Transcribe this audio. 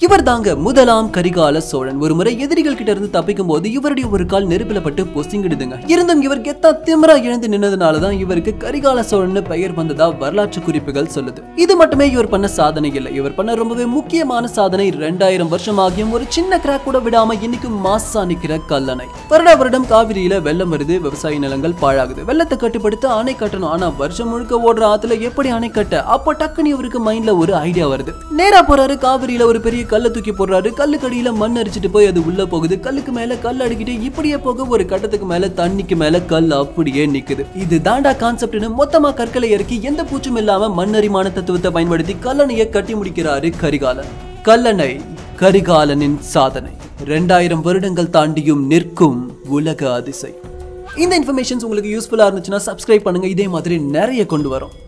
இவர் தாங்க முதலாம் கரிகால சோழன் ஒரு முறை எதிரிகள் கிட்ட இருந்து தப்பிக்கும் போது இவருடைய ஒரு கால் நெருப்பில பட்டு பொசிங்கிடுதுங்க இருந்தும் இவர் கெத்தா திமிரா எழுந்து நின்னதுனால தான் இவருக்கு கரிகால சோழன் பெயர் வந்ததா வரலாற்று குறிப்புகள் சொல்லுது இது மட்டுமே இவர் பண்ண சாதனை இல்லை இவர் பண்ண ரொம்பவே முக்கியமான சாதனை ரெண்டாயிரம் வருஷம் ஆகியும் ஒரு சின்ன கிராக் கூட விடாம இன்னைக்கும் மாசா நிக்கிற கல்லணை வருட வருடம் காவிரியில வெள்ளம் வருது விவசாய நிலங்கள் பாழாகுது வெள்ளத்தை கட்டுப்படுத்த அணை கட்டணும் ஆனா வருஷம் முழுக்க ஓடுற ஆத்துல எப்படி அணை கட்ட அப்போ டக்குன்னு இவருக்கு மைண்ட்ல ஒரு ஐடியா வருது நேரா போறாரு காவிரியில ஒரு பெரிய கல்லை தூக்கி போடுறாரு கல்லுக்கடியில மண் அரிச்சிட்டு போய் அது உள்ள போகுது கல்லுக்கு மேல கல் அடிக்கிட்டு இப்படியே போக ஒரு கட்டத்துக்கு மேல தண்ணிக்கு மேல கல் அப்படியே நிக்குது இது தாண்டா கான்செப்ட்னு மொத்தமா கற்களை இறக்கி எந்த பூச்சும் இல்லாம மண்ணரிமான தத்துவத்தை பயன்படுத்தி கல்லணையை கட்டி முடிக்கிறாரு கரிகாலன் கல்லணை கரிகாலனின் சாதனை ரெண்டாயிரம் வருடங்கள் தாண்டியும் நிற்கும் உலக அதிசை இந்த இன்ஃபர்மேஷன்ஸ் உங்களுக்கு யூஸ்ஃபுல்லா இருந்துச்சுன்னா சப்ஸ்கிரைப் பண்ணுங்க இதே மாதிரி நிறைய கொண்டு வரோம்